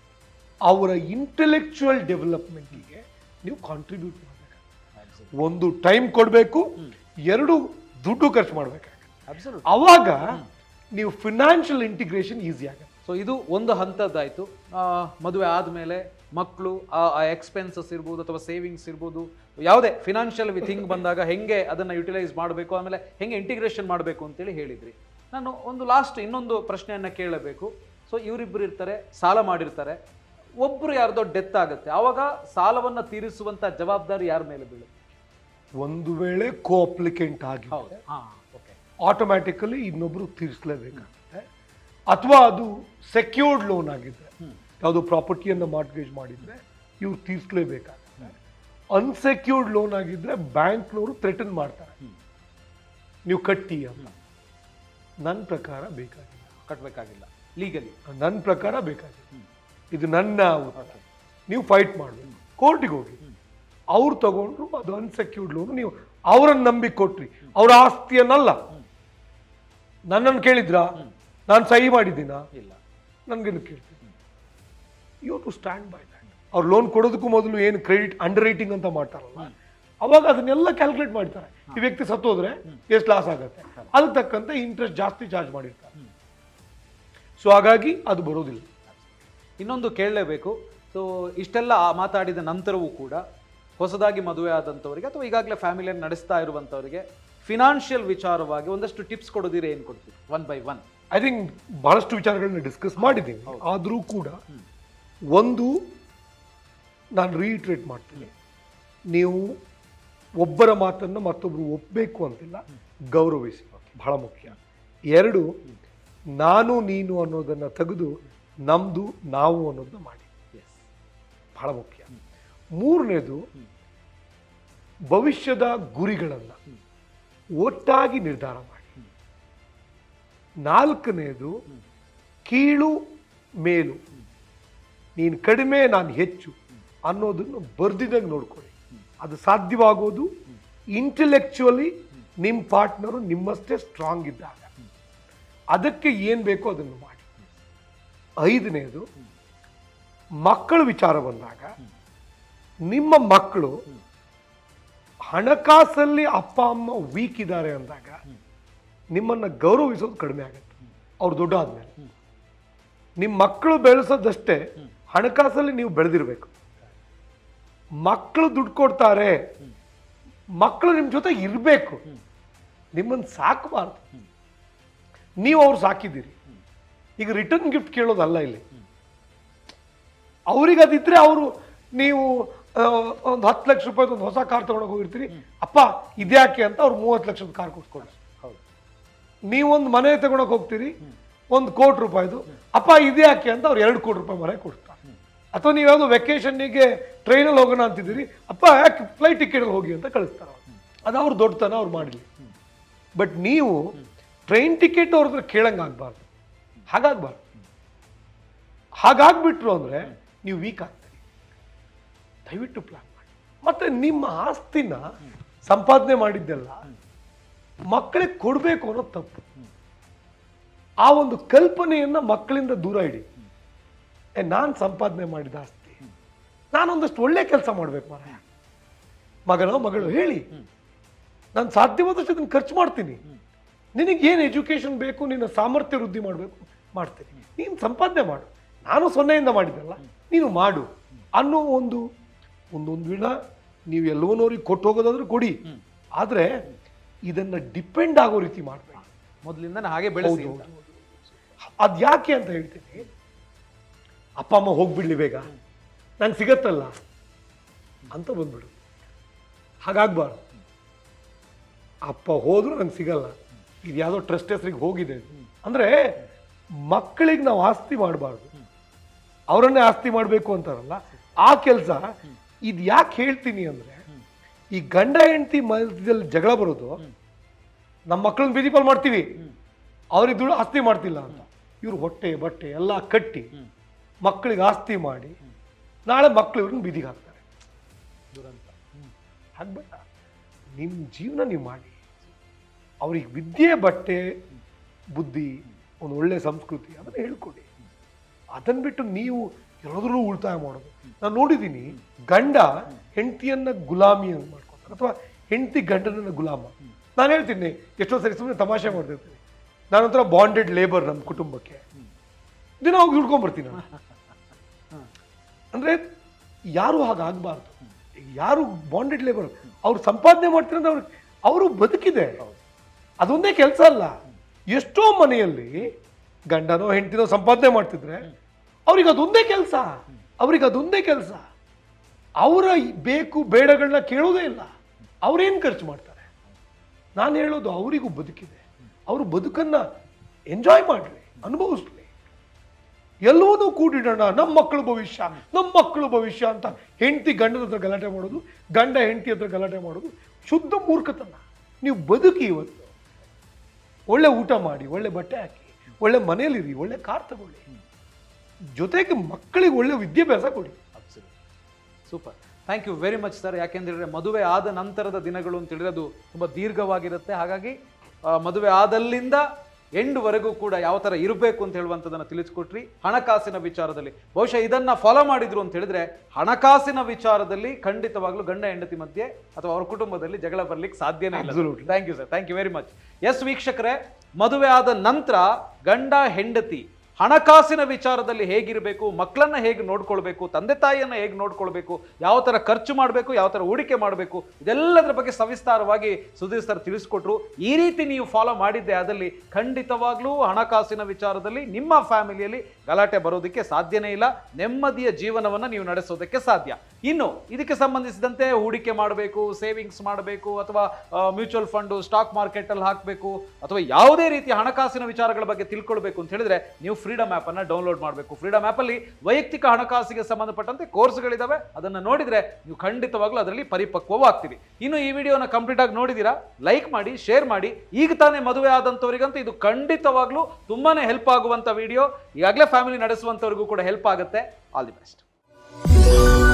ಅವರ ಇಂಟೆಲೆಕ್ಚುಯಲ್ ಡೆವಲಪ್ಮೆಂಟಿಗೆ ನೀವು ಕಾಂಟ್ರಿಬ್ಯೂಟ್ ಮಾಡಬೇಕು ಒಂದು ಟೈಮ್ ಕೊಡಬೇಕು ಎರಡು ದುಡ್ಡು ಖರ್ಚು ಮಾಡಬೇಕಾಗುತ್ತೆ ಅಬ್ಸಲ್ಯೂಟ್ ಅವಾಗ ನೀವು ಫಿನಾನ್ಷಿಯಲ್ ಇಂಟಿಗ್ರೇಷನ್ ಈಸಿ ಆಗುತ್ತೆ ಸೊ ಇದು ಒಂದು ಹಂತದ್ದಾಯ್ತು ಆ, ಮದುವೆ ಆದಮೇಲೆ ಮಕ್ಕಳು ಆ ಎಕ್ಸ್ಪೆನ್ಸಸ್ ಇರ್ಬೋದು ಅಥವಾ ಸೇವಿಂಗ್ಸ್ ಇರ್ಬೋದು ಯಾವುದೇ ಫಿನಾನ್ಷಿಯಲ್ ಥಿಂಗ್ ಬಂದಾಗ ಹೆಂಗೆ ಅದನ್ನು ಯುಟಿಲೈಸ್ ಮಾಡಬೇಕು ಆಮೇಲೆ ಹೆಂಗೆ ಇಂಟಿಗ್ರೇಷನ್ ಮಾಡಬೇಕು ಅಂತೇಳಿ ಹೇಳಿದ್ರಿ ನಾನು ಒಂದು ಲಾಸ್ಟ್ ಇನ್ನೊಂದು ಪ್ರಶ್ನೆಯನ್ನು ಕೇಳಬೇಕು ಸೊ ಇವರಿಬ್ಬರು ಇರ್ತಾರೆ ಸಾಲ ಮಾಡಿರ್ತಾರೆ ಒಬ್ಬರು ಯಾರ್ದೋ ಡೆತ್ ಆಗುತ್ತೆ ಆವಾಗ ಸಾಲವನ್ನು ತೀರಿಸುವಂಥ ಜವಾಬ್ದಾರಿ ಯಾರ ಮೇಲೆ ಬೀಳುತ್ತೆ ಒಂದು ವೇಳೆ ಕೋ ಅಪ್ಲಿಕೆಂಟ್ ಆಗಿ ಹೌದು ಹಾಂ ಓಕೆ ಆಟೋಮ್ಯಾಟಿಕಲಿ ಇನ್ನೊಬ್ರು ತೀರಿಸಲೇಬೇಕಾಗುತ್ತೆ ಅಥವಾ ಅದು ಸೆಕ್ಯೂರ್ಡ್ ಲೋನ್ ಆಗಿದ್ರೆ ಯಾವುದೋ ಪ್ರಾಪರ್ಟಿಯನ್ನು ಮಾರ್ಟ್ಗೇಜ್ ಮಾಡಿದ್ರೆ ಇವ್ರು ತೀರಿಸಲೇಬೇಕಾಗುತ್ತೆ ಅನ್ಸೆಕ್ಯೂರ್ಡ್ ಲೋನ್ ಆಗಿದ್ರೆ ಬ್ಯಾಂಕ್ನವರು ಥ್ರೆಟನ್ ಮಾಡ್ತಾರೆ ನೀವು ಕಟ್ಟಿ ಅಂತ ನನ್ನ ಪ್ರಕಾರ ಬೇಕಾಗಿಲ್ಲ ಕಟ್ಟಬೇಕಾಗಿಲ್ಲ ಲೀಗಲಿ ನನ್ನ ಪ್ರಕಾರ ಬೇಕಾಗಿಲ್ಲ ಇದು ನನ್ನ ಉತ್ತರ. ನೀವು ಫೈಟ್ ಮಾಡಬೇಕು ಕೋರ್ಟಿಗೆ ಹೋಗಿ ಅವ್ರು ತಗೊಂಡ್ರು ಅದು ಅನ್ಸೆಕ್ಯೂರ್ಡ್ ಲೋನ್ ನೀವು ಅವರನ್ನು ನಂಬಿ ಕೊಟ್ರಿ ಅವ್ರ ಆಸ್ತಿಯನ್ನಲ್ಲ ನನ್ನನ್ನು ಕೇಳಿದ್ರಾ ನಾನು ಸಹಿ ಮಾಡಿದ್ದೀನಾ ಇಲ್ಲ ನನಗೇನು ಕೇಳ್ತೀನಿ you to stand by that ಅವ್ರು ಲೋನ್ ಕೊಡೋದಕ್ಕೂ ಮೊದಲು ಏನು ಕ್ರೆಡಿಟ್ ಅಂಡರ್ ರೈಟಿಂಗ್ ಅಂತ ಮಾಡ್ತಾರಲ್ಲ ಅವಾಗ ಅದನ್ನೆಲ್ಲ ಕ್ಯಾಲ್ಕುಲೇಟ್ ಮಾಡ್ತಾರೆ ಈ ವ್ಯಕ್ತಿ ಸತ್ತೋದ್ರೆ ಎಷ್ಟು ಲಾಸ್ ಆಗುತ್ತೆ ಅದಕ್ಕೆ ತಕ್ಕಂತೆ ಇಂಟ್ರೆಸ್ಟ್ ಜಾಸ್ತಿ ಚಾರ್ಜ್ ಮಾಡಿರ್ತಾರೆ ಸೊ ಹಾಗಾಗಿ ಅದು ಬರೋದಿಲ್ಲ ಇನ್ನೊಂದು ಕೇಳಲೇಬೇಕು ಸೊ ಇಷ್ಟೆಲ್ಲ ಆ ಮಾತಾಡಿದ ನಂತರವೂ ಕೂಡ ಹೊಸದಾಗಿ ಮದುವೆ ಆದಂಥವರಿಗೆ ಅಥವಾ ಈಗಾಗಲೇ ಫ್ಯಾಮಿಲಿಯನ್ನು ನಡೆಸ್ತಾ ಇರುವಂಥವರಿಗೆ ಫಿನಾನ್ಷಿಯಲ್ ವಿಚಾರವಾಗಿ ಒಂದಷ್ಟು ಟಿಪ್ಸ್ ಕೊಡೋದಿರ ಏನು ಕೊಡ್ತೀವಿ one by one I think ಬಹಳಷ್ಟು ವಿಚಾರಗಳನ್ನ ಡಿಸ್ಕಸ್ ಮಾಡಿದ್ದೀನಿ ಆದರೂ ಕೂಡ ಒಂದು ನಾನು ರೀಟ್ರೇಟ್ ಮಾಡ್ತೀನಿ ನೀವು ಒಬ್ಬರ ಮಾತನ್ನು ಮತ್ತೊಬ್ಬರು ಒಪ್ಪಬೇಕು ಅಂತಿಲ್ಲ ಗೌರವಿಸಿ ಬಹಳ ಮುಖ್ಯ ಎರಡು ನಾನು ನೀನು ಅನ್ನೋದನ್ನು ತೆಗೆದು ನಮ್ಮದು ನಾವು ಅನ್ನೋದನ್ನ ಮಾಡಿ ಎಸ್ ಬಹಳ ಮುಖ್ಯ ಮೂರನೇದು ಭವಿಷ್ಯದ ಗುರಿಗಳನ್ನು ಒಟ್ಟಾಗಿ ನಿರ್ಧಾರ ಮಾಡಿ ನಾಲ್ಕನೇದು ಕೀಳು ಮೇಲು ನೀನು ಕಡಿಮೆ ನಾನು ಹೆಚ್ಚು ಅನ್ನೋದನ್ನು ಬರ್ದಿದಂಗೆ ನೋಡ್ಕೊಳ್ಳಿ ಅದು ಸಾಧ್ಯವಾಗೋದು ಇಂಟೆಲೆಕ್ಚುಯಲಿ ನಿಮ್ಮ ಪಾರ್ಟ್ನರು ನಿಮ್ಮಷ್ಟೇ ಸ್ಟ್ರಾಂಗ್ ಇದ್ದಾಗ ಅದಕ್ಕೆ ಏನು ಬೇಕೋ ಅದನ್ನು ಮಾಡಿ ಐದನೇದು ಮಕ್ಕಳ ವಿಚಾರ ಬಂದಾಗ ನಿಮ್ಮ ಮಕ್ಕಳು ಹಣಕಾಸಲ್ಲಿ ಅಪ್ಪ ಅಮ್ಮ ವೀಕ್ ಇದ್ದಾರೆ ಅಂದಾಗ ನಿಮ್ಮನ್ನು ಗೌರವಿಸೋದು ಕಡಿಮೆ ಆಗುತ್ತೆ ಅವ್ರು ದೊಡ್ಡ ಆದ್ಮೇಲೆ ನಿಮ್ಮ ಮಕ್ಕಳು ಬೆಳೆಸೋದಷ್ಟೇ ಹಣಕಾಸಲ್ಲಿ ನೀವು ಬೆಳೆದಿರ್ಬೇಕು ಮಕ್ಕಳು ದುಡ್ಡು ಕೊಡ್ತಾರೆ ಮಕ್ಕಳು ನಿಮ್ಮ ಜೊತೆ ಇರಬೇಕು ನಿಮ್ಮನ್ನು ಸಾಕಬಾರ್ದು ನೀವು ಅವ್ರು ಸಾಕಿದ್ದೀರಿ ಈಗ ರಿಟರ್ನ್ ಗಿಫ್ಟ್ ಕೇಳೋದಲ್ಲ ಇಲ್ಲಿ ಅವ್ರಿಗೆ ಅದಿದ್ರೆ ಅವರು ನೀವು ಒಂದು ಹತ್ತು ಲಕ್ಷ ರೂಪಾಯಿ ಒಂದು ಹೊಸ ಕಾರ್ ತಗೊಂಡೋಗಿ ಹೋಗಿರ್ತೀರಿ ಅಪ್ಪ ಇದ್ಯಾಕೆ ಅಂತ ಅವ್ರು ಮೂವತ್ತು ಲಕ್ಷದ ಕಾರ್ ಕೊಡ್ಸ್ಕೊಡಿ ಹೌದು ನೀವೊಂದು ಮನೆ ತಗೊಳಕ್ ಹೋಗ್ತೀರಿ ಒಂದು ಕೋಟಿ ರೂಪಾಯಿದು ಅಪ್ಪ ಇದ್ಯಾಕೆ ಅಂತ ಅವ್ರು ಎರಡು ಕೋಟಿ ರೂಪಾಯಿ ಮನೆ ಕೊಡ್ತಾರೆ ಅಥವಾ ನೀವು ಯಾವುದೋ ವೆಕೇಶನ್ನಿಗೆ ಟ್ರೈನಲ್ಲಿ ಹೋಗೋಣ ಅಂತಿದ್ದೀರಿ ಅಪ್ಪ ಯಾಕೆ ಫ್ಲೈಟ್ ಟಿಕೆಟಲ್ಲಿ ಹೋಗಿ ಅಂತ ಕಳಿಸ್ತಾರೆ ಅವ್ರು ಅದು ಅವ್ರ ದೊಡ್ಡತನ ಅವ್ರು ಮಾಡಲಿ ಬಟ್ ನೀವು ಟ್ರೈನ್ ಟಿಕೆಟ್ ಅವ್ರ ಹತ್ರ ಕೇಳಂಗಾಗಬಾರ್ದು ಹಾಗಾಗಬಾರ್ದು ಹಾಗಾಗ್ಬಿಟ್ರು ಅಂದರೆ ನೀವು ವೀಕ್ ಆಗ್ತೀರಿ ದಯವಿಟ್ಟು ಪ್ಲಾನ್ ಮಾಡಿ ಮತ್ತೆ ನಿಮ್ಮ ಆಸ್ತಿನ ಸಂಪಾದನೆ ಮಾಡಿದ್ದೆಲ್ಲ ಮಕ್ಕಳಿಗೆ ಕೊಡಬೇಕು ಅನ್ನೋದು ತಪ್ಪು ಆ ಒಂದು ಕಲ್ಪನೆಯನ್ನ ಮಕ್ಕಳಿಂದ ದೂರ ಇಡಿ ಏ ನಾನು ಸಂಪಾದನೆ ಮಾಡಿದ ಆಸ್ತಿ ನಾನೊಂದಷ್ಟು ಒಳ್ಳೆ ಕೆಲಸ ಮಾಡ್ಬೇಕು ಮರ ಮಗನೋ ಮಗಳು ಹೇಳಿ ನಾನು ಸಾಧ್ಯವಾದಷ್ಟು ಅದನ್ನು ಖರ್ಚು ಮಾಡ್ತೀನಿ ನಿನಗೆ ಏನು ಎಜುಕೇಶನ್ ಬೇಕು ನಿನ್ನ ಸಾಮರ್ಥ್ಯ ವೃದ್ಧಿ ಮಾಡಬೇಕು ಮಾಡ್ತೀನಿ ನೀನು ಸಂಪಾದನೆ ಮಾಡು ನಾನು ಸೊನ್ನೆಯಿಂದ ಮಾಡಿದ್ದಲ್ಲ ನೀನು ಮಾಡು ಅನ್ನೋ ಒಂದು ಒಂದೊಂದು ವಿಣ ನೀವು ಎಲ್ಲವನ್ನೋರಿಗೆ ಕೊಟ್ಟು ಹೋಗೋದಾದ್ರೆ ಕೊಡಿ ಆದರೆ ಇದನ್ನ ಡಿಪೆಂಡ್ ಆಗೋ ರೀತಿ ಮಾಡಬೇಡಿ ಮೊದಲಿಂದ ಹಾಗೆ ಬೆಳೆಸಿ ಹೌದು ಅದು ಯಾಕೆ ಅಂತ ಹೇಳ್ತೀನಿ ಅಪ್ಪ ಅಮ್ಮ ಹೋಗ್ಬಿಡ್ಲಿ ಬೇಗ ನಂಗೆ ಸಿಗತ್ತಲ್ಲ ಅಂತ ಬಂದ್ಬಿಡು ಹಾಗಾಗ್ಬಾರ್ದು ಅಪ್ಪ ಹೋದ್ರು ನಂಗೆ ಸಿಗಲ್ಲ ಇದು ಯಾವುದೋ ಟ್ರಸ್ಟ್ ಹೆಸರಿಗೆ ಹೋಗಿದೆ ಅಂದ್ರೆ ಮಕ್ಕಳಿಗೆ ನಾವು ಆಸ್ತಿ ಮಾಡಬಾರ್ದು ಅವರನ್ನೇ ಆಸ್ತಿ ಮಾಡಬೇಕು ಅಂತಾರಲ್ಲ ಆ ಕೆಲಸ ಇದು ಯಾಕೆ ಹೇಳ್ತೀನಿ ಅಂದ್ರೆ ಈ ಗಂಡ ಹೆಂಡತಿ ಮಧ್ಯದಲ್ಲಿ ಜಗಳ ಬರೋದು ನಮ್ಮ ಮಕ್ಕಳನ್ನ ಬೀದಿ ಪಾಲ್ ಮಾಡ್ತೀವಿ ಅವ್ರಿಗೆ ದುಡ್ಡು ಆಸ್ತಿ ಮಾಡ್ತಿಲ್ಲ ಅಂತ ಇವ್ರು ಹೊಟ್ಟೆ ಬಟ್ಟೆ ಎಲ್ಲ ಕಟ್ಟಿ ಮಕ್ಕಳಿಗೆ ಆಸ್ತಿ ಮಾಡಿ ನಾಳೆ ಮಕ್ಕಳು ಇವ್ರನ್ನ ಬೀದಿಗೆ ಹಾಕ್ತಾರೆ ದುರಂತ ಹಾಕ್ಬೇಡ ನಿಮ್ಮ ಜೀವನ ನೀವು ಮಾಡಿ ಅವ್ರಿಗೆ ವಿದ್ಯೆ ಬಟ್ಟೆ ಬುದ್ಧಿ ಒಂದು ಒಳ್ಳೆ ಸಂಸ್ಕೃತಿ ಅದನ್ನು ಹೇಳ್ಕೊಡಿ ಅದನ್ನು ಬಿಟ್ಟು ನೀವು ಎಲ್ಲದರಲ್ಲೂ ಉಳಿತಾಯ ಮಾಡೋದು ನಾನು ನೋಡಿದ್ದೀನಿ ಗಂಡ ಹೆಂಡತಿಯನ್ನ ಗುಲಾಮಿ ಅಂತ ಮಾಡ್ಕೊತಾರೆ ಅಥವಾ ಹೆಂಡತಿ ಗಂಡನನ್ನ ಗುಲಾಮ ನಾನು ಹೇಳ್ತೀನಿ ಎಷ್ಟೋ ಸರಿ ಸುಮ್ಮನೆ ತಮಾಷೆ ಮಾಡ್ತಿರ್ತೀನಿ ನಾನೊಂಥರ ಬಾಂಡೆಡ್ ಲೇಬರ್ ನಮ್ಮ ಕುಟುಂಬಕ್ಕೆ ದಿನ ಹೋಗಿ ದುಡ್ಕೊಂಡ್ಬರ್ತೀನಿ ನಾನು ಅಂದ್ರೆ ಯಾರು ಹಾಗಾಗಬಾರ್ದು ಯಾರು ಬಾಂಡೆಡ್ ಲೇಬರ್ ಅವ್ರು ಸಂಪಾದನೆ ಮಾಡ್ತಾರೆ ಅಂದ್ರೆ ಅವ್ರಿಗೆ ಅವರು ಬದುಕಿದೆ ಅದೊಂದೇ ಕೆಲಸ ಅಲ್ಲ ಎಷ್ಟೋ ಮನೆಯಲ್ಲಿ ಗಂಡನೋ ಹೆಂಡತಿನೋ ಸಂಪಾದನೆ ಮಾಡ್ತಿದ್ರೆ ಅವ್ರಿಗೆ ಅದೊಂದೇ ಕೆಲಸ ಅವ್ರಿಗೆ ಅದೊಂದೇ ಕೆಲಸ ಅವರ ಬೇಕು ಬೇಡಗಳನ್ನ ಕೇಳೋದೇ ಇಲ್ಲ ಅವ್ರೇನು ಖರ್ಚು ಮಾಡ್ತಾರೆ ನಾನು ಹೇಳೋದು ಅವರಿಗೂ ಬದುಕಿದೆ ಅವರು ಬದುಕನ್ನ ಎಂಜಾಯ್ ಮಾಡಲಿ ಅನುಭವಿಸ್ಲಿ ಎಲ್ಲವನ್ನೂ ಕೂಡಿಡೋಣ ನಮ್ಮ ಮಕ್ಕಳ ಭವಿಷ್ಯ ನಮ್ಮ ಮಕ್ಕಳ ಭವಿಷ್ಯ ಅಂತ ಹೆಂಡತಿ ಗಂಡನ ಹತ್ರ ಗಲಾಟೆ ಮಾಡೋದು ಗಂಡ ಹೆಂಡತಿ ಹತ್ರ ಗಲಾಟೆ ಮಾಡೋದು ಶುದ್ಧ ಮೂರ್ಖತನ ನೀವು ಬದುಕಿ ಇವತ್ತು ಒಳ್ಳೆ ಊಟ ಮಾಡಿ ಒಳ್ಳೆ ಬಟ್ಟೆ ಹಾಕಿ ಒಳ್ಳೆ ಮನೆಯಲ್ಲಿರಿ ಒಳ್ಳೆ ಕಾರ್ ತಗೊಳ್ಳಿ ಜೊತೆಗೆ ಮಕ್ಕಳಿಗೆ ಒಳ್ಳೆ ವಿದ್ಯಾಭ್ಯಾಸ ಕೊಡಿ super thank you very much sir ಯಾಕೆಂದ್ರೆ ಮದುವೆ ಆದ ನಂತರದ ದಿನಗಳು ಅಂತ ಹೇಳಿದ್ರೆ ಅದು ತುಂಬ ದೀರ್ಘವಾಗಿರುತ್ತೆ ಹಾಗಾಗಿ ಆ, ಮದುವೆ ಆದಲ್ಲಿಂದ ಎಂಡ್ವರೆಗೂ ಕೂಡ ಯಾವ ಥರ ಇರಬೇಕು ಅಂತ ಹೇಳುವಂಥದ್ದನ್ನು ತಿಳಿಸ್ಕೊಟ್ರಿ ಹಣಕಾಸಿನ ವಿಚಾರದಲ್ಲಿ ಬಹುಶಃ ಇದನ್ನ ಫಾಲೋ ಮಾಡಿದ್ರು ಅಂತ ಹೇಳಿದ್ರೆ ಹಣಕಾಸಿನ ವಿಚಾರದಲ್ಲಿ ಖಂಡಿತವಾಗ್ಲೂ ಗಂಡ ಹೆಂಡತಿ ಮಧ್ಯೆ ಅಥವಾ ಅವರ ಕುಟುಂಬದಲ್ಲಿ ಜಗಳ ಬರ್ಲಿಕ್ಕೆ ಸಾಧ್ಯನೇ ಇಲ್ಲ Absolutely. Thank you sir thank you very much yes ವೀಕ್ಷಕರೇ ಮದುವೆ ಆದ ನಂತರ ಗಂಡ ಹೆಂಡತಿ ಹಣಕಾಸಿನ ವಿಚಾರದಲ್ಲಿ ಹೇಗಿರಬೇಕು ಮಕ್ಕಳನ್ನ ಹೇಗೆ ನೋಡ್ಕೊಳ್ಬೇಕು ತಂದೆ ತಾಯಿಯನ್ನ ಹೇಗೆ ನೋಡ್ಕೊಳ್ಬೇಕು ಯಾವ ಥರ ಖರ್ಚು ಮಾಡಬೇಕು ಯಾವ ಥರ ಹೂಡಿಕೆ ಮಾಡಬೇಕು ಇದೆಲ್ಲದರ ಬಗ್ಗೆ ಸವಿಸ್ತಾರವಾಗಿ ಸುಧೀರ್ ಸರ್ ತಿಳಿಸ್ಕೊಟ್ರು ಈ ರೀತಿ ನೀವು ಫಾಲೋ ಮಾಡಿದ್ದೆ ಅದಲ್ಲಿ ಖಂಡಿತವಾಗ್ಲೂ ಹಣಕಾಸಿನ ವಿಚಾರದಲ್ಲಿ ನಿಮ್ಮ ಫ್ಯಾಮಿಲಿಯಲ್ಲಿ ಗಲಾಟೆ ಬರೋದಕ್ಕೆ ಸಾಧ್ಯನೇ ಇಲ್ಲ ನೆಮ್ಮದಿಯ ಜೀವನವನ್ನು ನೀವು ನಡೆಸೋದಕ್ಕೆ ಸಾಧ್ಯ ಇನ್ನು ಇದಕ್ಕೆ ಸಂಬಂಧಿಸಿದಂತೆ ಹೂಡಿಕೆ ಮಾಡಬೇಕು ಸೇವಿಂಗ್ಸ್ ಮಾಡಬೇಕು ಅಥವಾ ಮ್ಯೂಚುವಲ್ ಫಂಡು ಸ್ಟಾಕ್ ಮಾರ್ಕೆಟಲ್ಲಿ ಹಾಕಬೇಕು ಅಥವಾ ಯಾವುದೇ ರೀತಿಯ ಹಣಕಾಸಿನ ವಿಚಾರಗಳ ಬಗ್ಗೆ ತಿಳ್ಕೊಳ್ಬೇಕು ಅಂತ ಹೇಳಿದ್ರೆ ನೀವು ಫ್ರೀಡಮ್ ಆ್ಯಪನ್ನು ಡೌನ್ಲೋಡ್ ಮಾಡಬೇಕು ಫ್ರೀಡಮ್ ಆ್ಯಪಲ್ಲಿ ವೈಯಕ್ತಿಕ ಹಣಕಾಸಿಗೆ ಸಂಬಂಧಪಟ್ಟಂತೆ ಕೋರ್ಸ್ಗಳಿದ್ದಾವೆ ಅದನ್ನು ನೋಡಿದರೆ ನೀವು ಖಂಡಿತವಾಗ್ಲೂ ಅದರಲ್ಲಿ ಪರಿಪಕ್ವವಾಗ್ತೀರಿ ಇನ್ನು ಈ ವಿಡಿಯೋನ ಕಂಪ್ಲೀಟ್ ಆಗಿ ನೋಡಿದ್ದೀರಾ ಲೈಕ್ ಮಾಡಿ ಶೇರ್ ಮಾಡಿ ಈಗ ತಾನೇ ಮದುವೆ ಆದಂಥವರಿಗಂತೂ ಇದು ಖಂಡಿತವಾಗ್ಲೂ ತುಂಬಾನೇ ಹೆಲ್ಪ್ ಆಗುವಂಥ ವಿಡಿಯೋ ಈಗಾಗಲೇ ಫ್ಯಾಮಿಲಿ ನಡೆಸುವಂಥವ್ರಿಗೂ ಕೂಡ ಹೆಲ್ಪ್ ಆಗುತ್ತೆ ಆಲ್ ದಿ ಬೆಸ್ಟ್